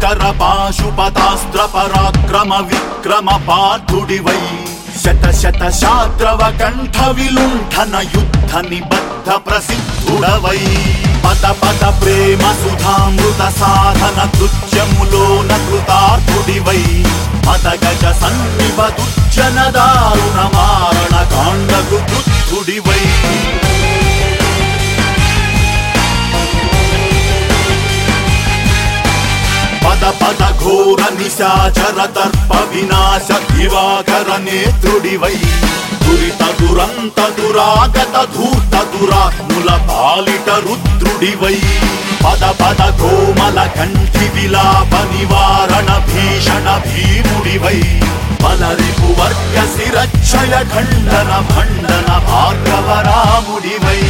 భీకర పాశుపతాస్త్ర పరాక్రమ విక్రమ పార్థుడివై శత శత శాత్రవ కంఠ విలుంఠన యుద్ధ నిబద్ధ ప్రసిద్ధుడవై పద పద ప్రేమ సుధామృత సాధన కృత్యములోన కృతార్థుడివై పద గజ సన్నిభ దుర్జన దారుణ మారణ కాండకు కృత్తుడివై పద పద ఘోర నిశాచర దర్ప వినాశ దివాకర నేత్రుడివై దురిత దురంత దురాగత ధూర్త దురాత్ముల పాలిట రుద్రుడివై పద పద కోమల కంఠి విలాప నివారణ భీషణ భీముడివై బలరిపు వర్గ శిరక్షయ ఖండన భండన భార్గవరాముడివై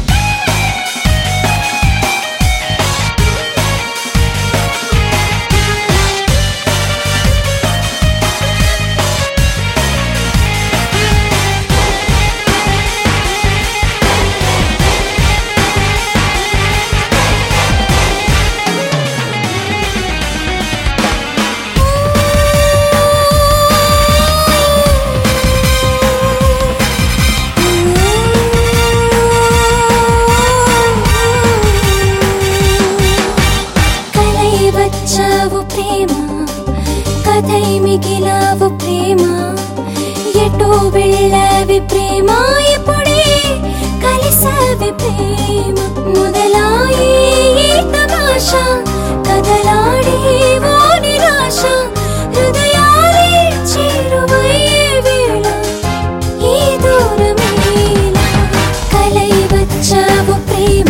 కలై వచ్చావు ప్రేమ కథై మిగిలావు ప్రేమ ఎటో వెళ్ళావి ప్రేమ ఇప్పుడే కలిసావి ప్రేమ మొదలాయి ఈ తమాష కదలాడేవో నిరాశ హృదయాలే చేరువయ్యే వేళ ఈ దూరమేలా కలై వచ్చావు ప్రేమ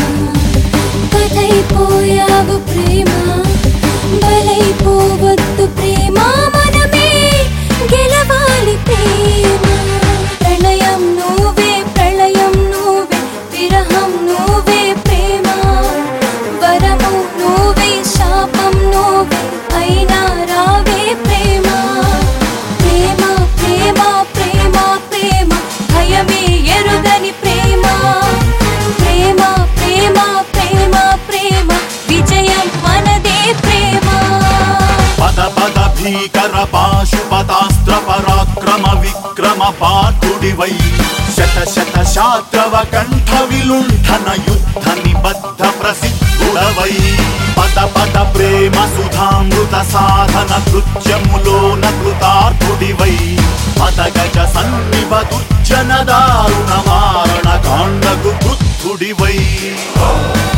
కథైపోయావు ప్రేమ బలైపోవద్దు ప్రేమ మనమే గెలవాలి ప్రేమ ప్రణయం నువ్వే ప్రళయం నువ్వే విరహం నువ్వే ప్రేమ వరము నువ్వే శాపం నువ్వే అయినా రావే ప్రేమ ప్రేమ ప్రేమ ప్రేమ ప్రేమ భయమే ఎరుగని ప్రేమ ప్రేమ ప్రేమ ప్రేమ ప్రేమ విజయం మనదే ప్రేమ పద పద భీకర పాశుపతాస్త్ర పరాక్రమ విక్రమ పార్థుడివై శత శత శాత్రవ కంఠ విలుంఠన యుద్ధ నిబద్ధ ప్రసిద్ధుడవై పద పద ప్రేమ సుధామృత సాధన కృత్యములోన కృతార్థుడివై పద గజ సన్నిభ దుర్జన దారుణ మారణ కాండకు కృత్తుడివై